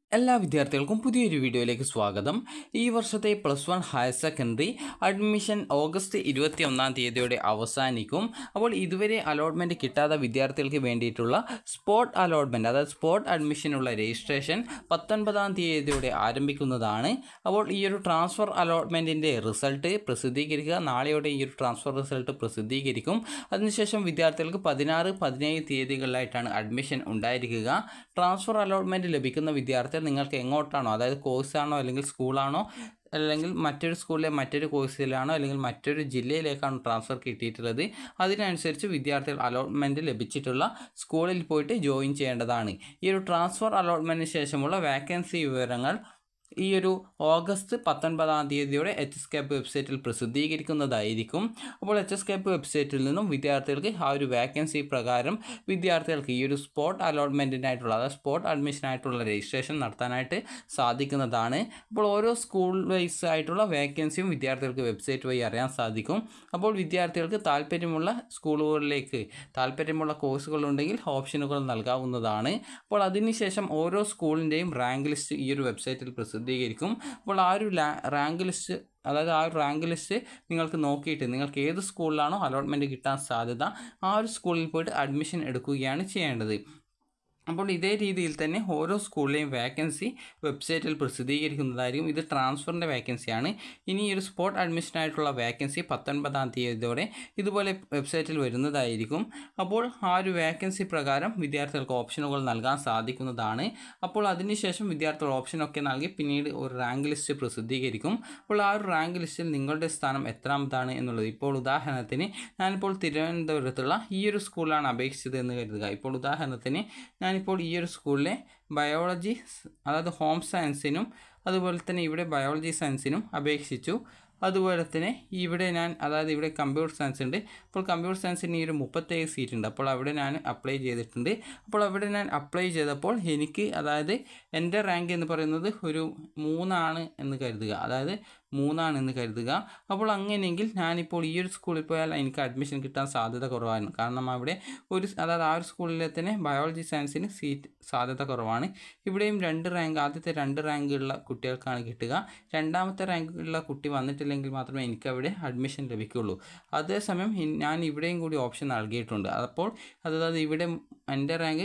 എല്ലാ വിദ്യാർത്ഥികൾക്കും പുതിയൊരു വീഡിയോയിലേക്ക് സ്വാഗതം ഈ വർഷത്തെ plus one higher secondary admission August ഇരുപത്തി ഒന്നാം തീയതിയോടെ അവസാനിക്കും അപ്പോൾ ഇതുവരെ അലോട്ട്മെൻറ്റ് കിട്ടാത്ത വിദ്യാർത്ഥികൾക്ക് വേണ്ടിയിട്ടുള്ള സ്പോട്ട് അലോട്ട്മെൻറ്റ് അതായത് സ്പോട്ട് അഡ്മിഷനുള്ള രജിസ്ട്രേഷൻ പത്തൊൻപതാം തീയതിയോടെ ആരംഭിക്കുന്നതാണ് അപ്പോൾ ഈ ഒരു ട്രാൻസ്ഫർ അലോട്ട്മെൻറ്റിൻ്റെ റിസൾട്ട് പ്രസിദ്ധീകരിക്കുക നാളെയോടെ ഈ ഒരു ട്രാൻസ്ഫർ റിസൾട്ട് പ്രസിദ്ധീകരിക്കും അതിനുശേഷം വിദ്യാർത്ഥികൾക്ക് പതിനാറ് പതിനേഴ് തീയതികളിലായിട്ടാണ് അഡ്മിഷൻ ഉണ്ടായിരിക്കുക ട്രാൻസ്ഫർ അലോട്ട്മെൻറ്റ് ലഭിക്കുന്ന വിദ്യാർത്ഥികൾ നിങ്ങൾക്ക് എങ്ങോട്ടാണോ അതായത് കോഴ്സാണോ അല്ലെങ്കിൽ സ്കൂളാണോ അല്ലെങ്കിൽ മറ്റൊരു സ്കൂളിലെ മറ്റൊരു കോഴ്സിലാണോ അല്ലെങ്കിൽ മറ്റൊരു ജില്ലയിലേക്കാണോ ട്രാൻസ്ഫർ കിട്ടിയിട്ടുള്ളത് അതിനനുസരിച്ച് വിദ്യാർത്ഥികൾ അലോട്ട്മെൻറ്റ് ലഭിച്ചിട്ടുള്ള സ്കൂളിൽ പോയിട്ട് ജോയിൻ ചെയ്യേണ്ടതാണ് ഈ ഒരു ട്രാൻസ്ഫർ അലോട്ട്മെൻറ്റിന് ശേഷമുള്ള വാക്കൻസി വിവരങ്ങൾ ഈ ഒരു ഓഗസ്റ്റ് പത്തൊൻപതാം തീയതിയോടെ എച്ച് എസ് ക്യാപ്പ് വെബ്സൈറ്റിൽ പ്രസിദ്ധീകരിക്കുന്നതായിരിക്കും അപ്പോൾ എച്ച് എസ് ക്യാപ്പ് വെബ്സൈറ്റിൽ നിന്നും വിദ്യാർത്ഥികൾക്ക് ആ ഒരു വാക്കൻസി പ്രകാരം വിദ്യാർത്ഥികൾക്ക് ഈ ഒരു സ്പോട്ട് അലോട്ട്മെൻറ്റിനായിട്ടുള്ള അതായത് സ്പോട്ട് അഡ്മിഷനായിട്ടുള്ള രജിസ്ട്രേഷൻ നടത്താനായിട്ട് സാധിക്കുന്നതാണ് അപ്പോൾ ഓരോ സ്കൂൾ വൈസ് ആയിട്ടുള്ള വേക്കൻസിയും വിദ്യാർത്ഥികൾക്ക് വെബ്സൈറ്റ് വഴി അറിയാൻ സാധിക്കും അപ്പോൾ വിദ്യാർത്ഥികൾക്ക് താല്പര്യമുള്ള സ്കൂളുകളിലേക്ക് താല്പര്യമുള്ള കോഴ്സുകളുണ്ടെങ്കിൽ ഓപ്ഷനുകൾ നൽകാവുന്നതാണ് അപ്പോൾ അതിനുശേഷം ഓരോ സ്കൂളിൻ്റെയും റാങ്ക് ലിസ്റ്റ് ഈ ഒരു വെബ്സൈറ്റിൽ പ്രസിദ്ധീകരിക്കും അപ്പോൾ ആ ഒരു റാങ്ക് ലിസ്റ്റ് അതായത് ആ ഒരു റാങ്ക് ലിസ്റ്റ് നിങ്ങൾക്ക് നോക്കിയിട്ട് നിങ്ങൾക്ക് ഏത് സ്കൂളിലാണോ അലോട്ട്മെൻറ്റ് കിട്ടാൻ സാധ്യത ആ ഒരു സ്കൂളിൽ പോയിട്ട് അഡ്മിഷൻ എടുക്കുകയാണ് ചെയ്യേണ്ടത് അപ്പോൾ ഇതേ രീതിയിൽ തന്നെ ഓരോ സ്കൂളിലെയും വാക്കൻസി വെബ്സൈറ്റിൽ പ്രസിദ്ധീകരിക്കുന്നതായിരിക്കും ഇത് ട്രാൻസ്ഫറിൻ്റെ വാക്കൻസിയാണ് ഇനി ഈ ഒരു സ്പോട്ട് അഡ്മിഷനായിട്ടുള്ള വാക്കൻസി പത്തൊൻപതാം തീയതിയോടെ ഇതുപോലെ വെബ്സൈറ്റിൽ വരുന്നതായിരിക്കും അപ്പോൾ ആ ഒരു വാക്കൻസി പ്രകാരം വിദ്യാർത്ഥികൾക്ക് ഓപ്ഷനുകൾ നൽകാൻ സാധിക്കുന്നതാണ് അപ്പോൾ അതിനുശേഷം വിദ്യാർത്ഥികൾ ഓപ്ഷനൊക്കെ നൽകി പിന്നീട് ഒരു റാങ്ക് ലിസ്റ്റ് പ്രസിദ്ധീകരിക്കും അപ്പോൾ ആ ഒരു റാങ്ക് ലിസ്റ്റിൽ നിങ്ങളുടെ സ്ഥാനം എത്രാമതാണ് എന്നുള്ളത് ഇപ്പോൾ ഉദാഹരണത്തിന് ഞാനിപ്പോൾ തിരുവനന്തപുരത്തുള്ള ഈ ഒരു സ്കൂളിലാണ് അപേക്ഷിച്ചത് എന്ന് കരുതുക ഇപ്പോൾ ഉദാഹരണത്തിന് ഞാനിപ്പോൾ ഈ ഒരു സ്കൂളിലെ ബയോളജി അതായത് ഹോം സയൻസിനും അതുപോലെ തന്നെ ഇവിടെ ബയോളജി സയൻസിനും അപേക്ഷിച്ചു അതുപോലെ തന്നെ ഇവിടെ ഞാൻ അതായത് ഇവിടെ കമ്പ്യൂട്ടർ സയൻസ് ഉണ്ട് അപ്പോൾ കമ്പ്യൂട്ടർ സയൻസിന് ഈ ഒരു മുപ്പത്തേഴ് സീറ്റ് ഉണ്ട് അപ്പോൾ അവിടെ ഞാൻ അപ്ലൈ ചെയ്തിട്ടുണ്ട് അപ്പോൾ അവിടെ ഞാൻ അപ്ലൈ ചെയ്തപ്പോൾ എനിക്ക് അതായത് എൻ്റെ റാങ്ക് എന്ന് പറയുന്നത് ഒരു മൂന്നാണ് എന്ന് കരുതുക അതായത് മൂന്നാണെന്ന് കരുതുക അപ്പോൾ അങ്ങനെയെങ്കിൽ ഞാനിപ്പോൾ ഈ ഒരു സ്കൂളിൽ പോയാൽ എനിക്ക് അഡ്മിഷൻ കിട്ടാൻ സാധ്യത കുറവാണ് കാരണം അവിടെ ഒരു അതായത് ആ ഒരു സ്കൂളിലെ തന്നെ ബയോളജി സയൻസിന് സീറ്റ് സാധ്യത കുറവാണ് ഇവിടെയും രണ്ട് റാങ്ക് ആദ്യത്തെ രണ്ട് റാങ്കുള്ള കുട്ടികൾക്കാണ് കിട്ടുക രണ്ടാമത്തെ റാങ്കുള്ള കുട്ടി വന്നിട്ടില്ലെങ്കിൽ മാത്രമേ എനിക്ക് അവിടെ അഡ്മിഷൻ ലഭിക്കുകയുള്ളൂ അതേസമയം ഞാൻ ഇവിടെയും കൂടി ഓപ്ഷൻ നൽകിയിട്ടുണ്ട് അപ്പോൾ അതായത് ഇവിടെ എൻ്റെ റാങ്ക്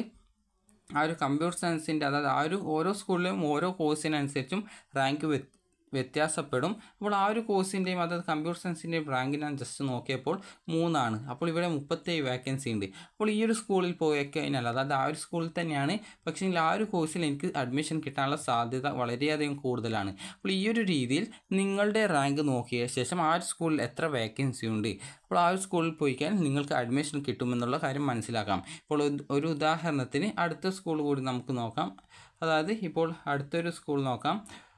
ആ ഒരു കമ്പ്യൂട്ടർ സയൻസിൻ്റെ അതായത് ആ ഒരു ഓരോ സ്കൂളിലും ഓരോ കോഴ്സിനനുസരിച്ചും റാങ്ക് വ്യത്യാസപ്പെടും അപ്പോൾ ആ ഒരു കോഴ്സിൻ്റെയും അതായത് കമ്പ്യൂട്ടർ സയൻസിൻ്റെയും റാങ്ക് ഞാൻ ജസ്റ്റ് നോക്കിയപ്പോൾ മൂന്നാണ് അപ്പോൾ ഇവിടെ മുപ്പത്തേഴ് വേക്കൻസി ഉണ്ട് അപ്പോൾ ഈ ഒരു സ്കൂളിൽ പോയി കഴിഞ്ഞാൽ അതായത് ആ ഒരു സ്കൂളിൽ തന്നെയാണ് പക്ഷേ ആ ഒരു കോഴ്സിൽ എനിക്ക് അഡ്മിഷൻ കിട്ടാനുള്ള സാധ്യത വളരെയധികം കൂടുതലാണ് അപ്പോൾ ഈ ഒരു രീതിയിൽ നിങ്ങളുടെ റാങ്ക് നോക്കിയ ശേഷം ആ ഒരു സ്കൂളിൽ എത്ര വേക്കൻസി ഉണ്ട് അപ്പോൾ ആ ഒരു സ്കൂളിൽ പോയി കഴിഞ്ഞാൽ നിങ്ങൾക്ക് അഡ്മിഷൻ കിട്ടുമെന്നുള്ള കാര്യം മനസ്സിലാക്കാം ഇപ്പോൾ ഒരു ഉദാഹരണത്തിന് അടുത്ത സ്കൂൾ കൂടി നമുക്ക് നോക്കാം അതായത് ഇപ്പോൾ അടുത്തൊരു സ്കൂൾ നോക്കാം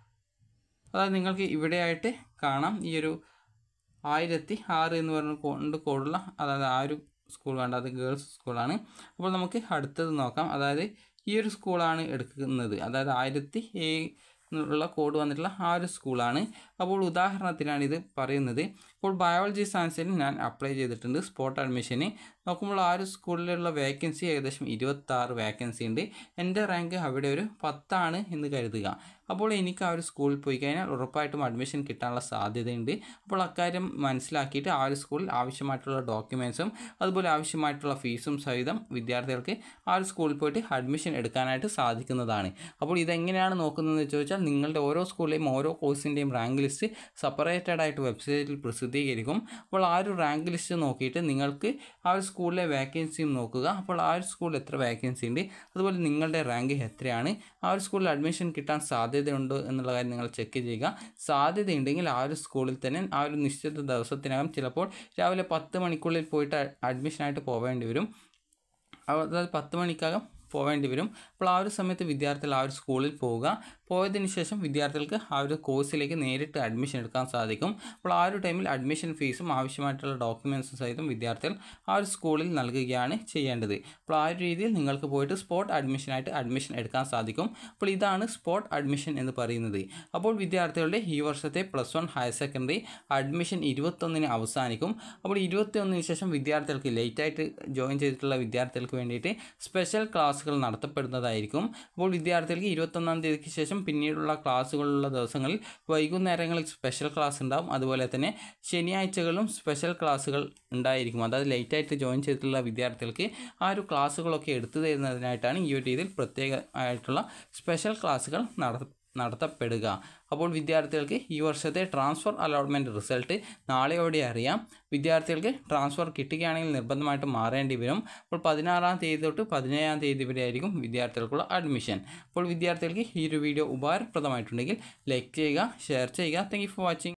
അതായത് നിങ്ങൾക്ക് ഇവിടെയായിട്ട് കാണാം ഈ ഒരു ആയിരത്തി ആറ് എന്ന് പറഞ്ഞ കൊണ്ട് കോഡുള്ള അതായത് ആ ഒരു സ്കൂൾ വേണ്ട അത് ഗേൾസ് സ്കൂളാണ് അപ്പോൾ നമുക്ക് അടുത്തത് നോക്കാം അതായത് ഈ ഒരു സ്കൂളാണ് എടുക്കുന്നത് അതായത് ആയിരത്തി ഏഴ് എന്നുള്ള കോഡ് വന്നിട്ടുള്ള ആ ഒരു സ്കൂളാണ് അപ്പോൾ ഉദാഹരണത്തിനാണ് ഇത് പറയുന്നത് ഇപ്പോൾ ബയോളജി സയൻസിന് ഞാൻ അപ്ലൈ ചെയ്തിട്ടുണ്ട് സ്പോട്ട് അഡ്മിഷന് നോക്കുമ്പോൾ ആ ഒരു സ്കൂളിലുള്ള വേക്കൻസി ഏകദേശം ഇരുപത്താറ് വേക്കൻസി ഉണ്ട് എൻ്റെ റാങ്ക് അവിടെ ഒരു പത്താണ് എന്ന് കരുതുക അപ്പോൾ എനിക്ക് ആ ഒരു സ്കൂളിൽ പോയി കഴിഞ്ഞാൽ ഉറപ്പായിട്ടും അഡ്മിഷൻ കിട്ടാനുള്ള സാധ്യതയുണ്ട് അപ്പോൾ അക്കാര്യം മനസ്സിലാക്കിയിട്ട് ആ ഒരു സ്കൂളിൽ ആവശ്യമായിട്ടുള്ള ഡോക്യുമെൻസും അതുപോലെ ആവശ്യമായിട്ടുള്ള ഫീസും സഹിതം വിദ്യാർത്ഥികൾക്ക് ആ ഒരു സ്കൂളിൽ പോയിട്ട് അഡ്മിഷൻ എടുക്കാനായിട്ട് സാധിക്കുന്നതാണ് അപ്പോൾ ഇതെങ്ങനെയാണ് നോക്കുന്നതെന്ന് ചോദിച്ചാൽ നിങ്ങളുടെ ഓരോ സ്കൂളിലെയും ഓരോ കോഴ്സിൻ്റെയും റാങ്ക് ലിസ്റ്റ് സെപ്പറേറ്റഡ് ആയിട്ട് വെബ്സൈറ്റിൽ പ്രസിദ്ധീകരിക്കും അപ്പോൾ ആ ഒരു റാങ്ക് ലിസ്റ്റ് നോക്കിയിട്ട് നിങ്ങൾക്ക് ആ ഒരു സ്കൂളിലെ വേക്കൻസിയും നോക്കുക അപ്പോൾ ആ ഒരു സ്കൂളിൽ എത്ര വേക്കൻസി ഉണ്ട് അതുപോലെ നിങ്ങളുടെ റാങ്ക് എത്രയാണ് ആ ഒരു സ്കൂളിൽ അഡ്മിഷൻ കിട്ടാൻ സാധ്യതയുണ്ടോ എന്നുള്ള കാര്യം നിങ്ങൾ ചെക്ക് ചെയ്യുക സാധ്യതയുണ്ടെങ്കിൽ ആ ഒരു സ്കൂളിൽ തന്നെ ആ ഒരു നിശ്ചിത ദിവസത്തിനകം ചിലപ്പോൾ രാവിലെ പത്ത് മണിക്കുള്ളിൽ പോയിട്ട് അഡ്മിഷനായിട്ട് പോവേണ്ടി വരും അതായത് പത്ത് മണിക്കകം പോവേണ്ടി വരും അപ്പോൾ ആ ഒരു സമയത്ത് വിദ്യാർത്ഥികൾ ആ ഒരു സ്കൂളിൽ പോവുക പോയതിന് ശേഷം വിദ്യാർത്ഥികൾക്ക് ആ ഒരു കോഴ്സിലേക്ക് നേരിട്ട് അഡ്മിഷൻ എടുക്കാൻ സാധിക്കും അപ്പോൾ ആ ഒരു ടൈമിൽ അഡ്മിഷൻ ഫീസും ആവശ്യമായിട്ടുള്ള ഡോക്യുമെൻറ്റ്സും സഹിതം വിദ്യാർത്ഥികൾ ആ ഒരു സ്കൂളിൽ നൽകുകയാണ് ചെയ്യേണ്ടത് അപ്പോൾ ആ ഒരു രീതിയിൽ നിങ്ങൾക്ക് പോയിട്ട് സ്പോട്ട് അഡ്മിഷനായിട്ട് അഡ്മിഷൻ എടുക്കാൻ സാധിക്കും അപ്പോൾ ഇതാണ് സ്പോട്ട് അഡ്മിഷൻ എന്ന് പറയുന്നത് അപ്പോൾ വിദ്യാർത്ഥികളുടെ ഈ വർഷത്തെ plus one higher secondary admission ഇരുപത്തൊന്നിന് അവസാനിക്കും അപ്പോൾ ഇരുപത്തി ഒന്നിന് ശേഷം വിദ്യാർത്ഥികൾക്ക് ലേറ്റായിട്ട് ജോയിൻ ചെയ്തിട്ടുള്ള വിദ്യാർത്ഥികൾക്ക് വേണ്ടിയിട്ട് സ്പെഷ്യൽ ക്ലാസ്സുകൾ ക്ലാസ്സുകൾ നടത്തപ്പെടുന്നതായിരിക്കും അപ്പോൾ വിദ്യാർത്ഥികൾക്ക് ഇരുപത്തൊന്നാം തീയതിക്ക് ശേഷം പിന്നീടുള്ള ക്ലാസ്സുകളുള്ള ദിവസങ്ങളിൽ വൈകുന്നേരങ്ങളിൽ സ്പെഷ്യൽ ക്ലാസ് ഉണ്ടാവും അതുപോലെ തന്നെ ശനിയാഴ്ചകളിലും സ്പെഷ്യൽ ക്ലാസ്സുകൾ ഉണ്ടായിരിക്കും അതായത് ലേറ്റായിട്ട് ജോയിൻ ചെയ്തിട്ടുള്ള വിദ്യാർത്ഥികൾക്ക് ആ ഒരു ക്ലാസ്സുകളൊക്കെ എടുത്തു തരുന്നതിനായിട്ടാണ് ഈ ഒരു രീതിയിൽ പ്രത്യേക ആയിട്ടുള്ള സ്പെഷ്യൽ ക്ലാസ്സുകൾ നട നടത്തപ്പെടുക അപ്പോൾ വിദ്യാർത്ഥികൾക്ക് ഈ വർഷത്തെ ട്രാൻസ്ഫർ അലോട്ട്മെൻറ്റ് റിസൾട്ട് നാളെയോടെ അറിയാം വിദ്യാർത്ഥികൾക്ക് ട്രാൻസ്ഫർ കിട്ടുകയാണെങ്കിൽ നിർബന്ധമായിട്ട് മാറേണ്ടി വരും അപ്പോൾ പതിനാറാം തീയതി തൊട്ട് പതിനേഴാം തീയതി വരെ ആയിരിക്കും വിദ്യാർത്ഥികൾക്കുള്ള അഡ്മിഷൻ അപ്പോൾ വിദ്യാർത്ഥികൾക്ക് ഈ ഒരു വീഡിയോ ഉപകാരപ്രദമായിട്ടുണ്ടെങ്കിൽ ലൈക്ക് ചെയ്യുക ഷെയർ ചെയ്യുക താങ്ക് ഫോർ വാച്ചിങ്